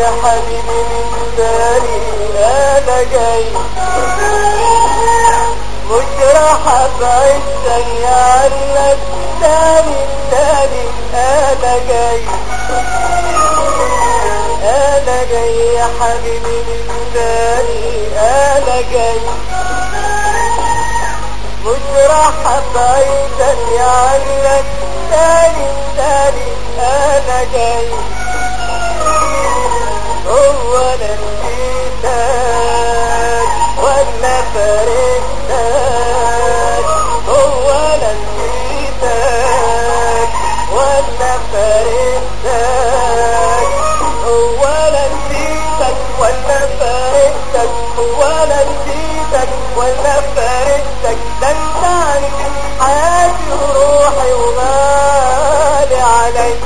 يا حبيبي من بالي انا جاي مش راح ابعد ثانية عنك تاني تاني انا جاي انا جاي يا حبيبي من بالي انا جاي مش راح ابعد ثانية عنك تاني تاني انا جاي هو انا نسيتك ولا فرقتك هو انا نسيتك ولا فرقتك هو انا نسيتك ولا فرقتك هو انا نسيتك ولا فرقتك ده انت عندي حياتي وروحي وغالي عليك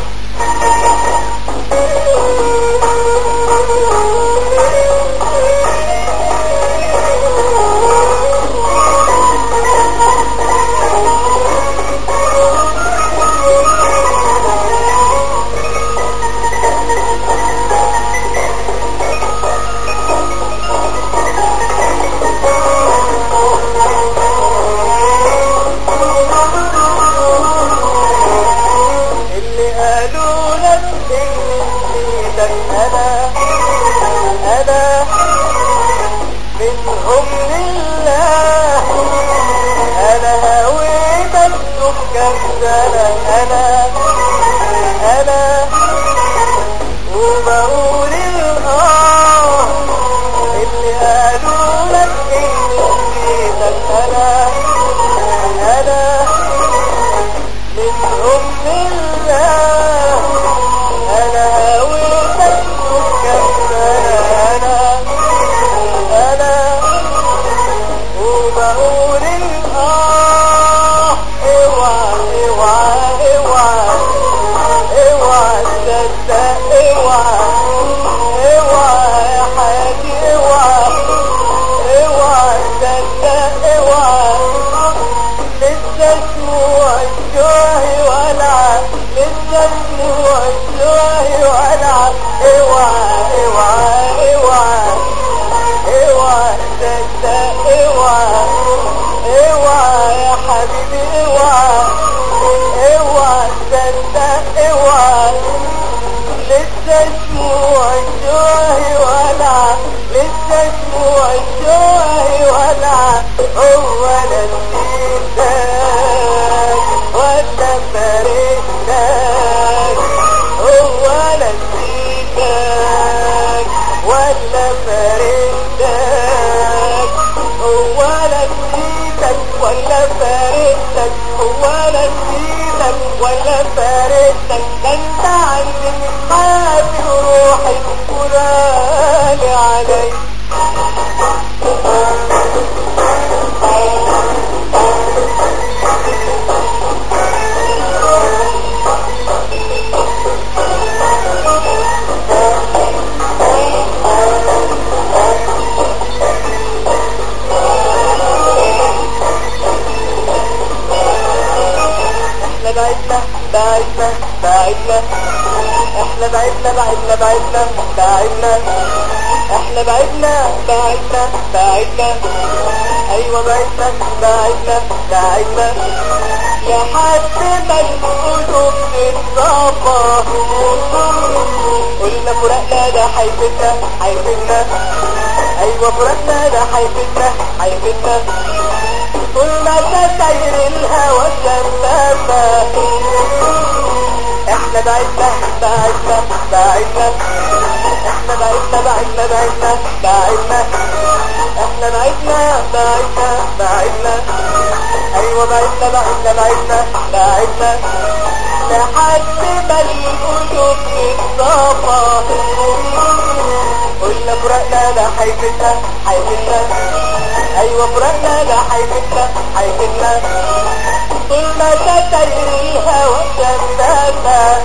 اللي قالوا لك ان نسيتك انا انا منهم لله انا هويتك شوف كم سنة انا انا وبقول الاه اللي قالوا لك ان نسيتك انا انا منهم لله انا هويتك كم انا انا وبقول الاه اوعى اوعى اوعى اوعى تصدق اوعى اوعى يا حياتي اوعى اوعى تصدق اوعى لسه اسمه الجوه ولع لسه اسمه الجوه ولع اوعى اوعى اوعى اوعى تصدق اوعى اوعى يا حبيبي اوعى اوعى تصدق اوعى لسه اسمه الجوه ولع لسه اسمه الجوه ولع هو انا نسيتك ولا فرقتك هو انا نسيتك ولا فرقتك هو انا نسيتك ولا فرقتك هو انا نسيتك ولا فرقتك ده انت عندي حياتي وروحي وغالي عليك احنا بعدنا بعدنا بعدنا احنا بعدنا بعدنا بعدنا بعدنا احنا بعدنا بعدنا بعدنا ايوه بعدنا بعدنا بعدنا لحد ما القلوب تتصافى قلنا فراقنا ده هيفيدنا هيفيدنا ايوه فراقنا ده هيفيدنا هيفيدنا طول ما تسير الهوى شفافة احنا بعدنا بعدنا بعدنا احنا بعدنا بعدنا بعدنا بعدنا احنا بعدنا بعدنا بعدنا ايوه بعدنا بعدنا بعدنا بعدنا لحد ما القلوب تتصافى قلنا فراقنا ده هيفيدنا هيفيدنا ايوه فراقنا ده هيفيدنا هيفيدنا طول ما تسير الهوى شفافة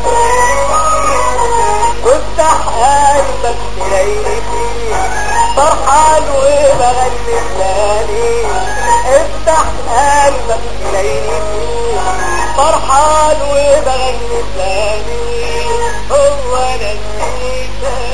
وافتح قلبك تلاقيني فيه فرحان وبغني بلادي افتح قلبك تلاقيني فيه فرحان وبغني بلادي هو انا نسيتك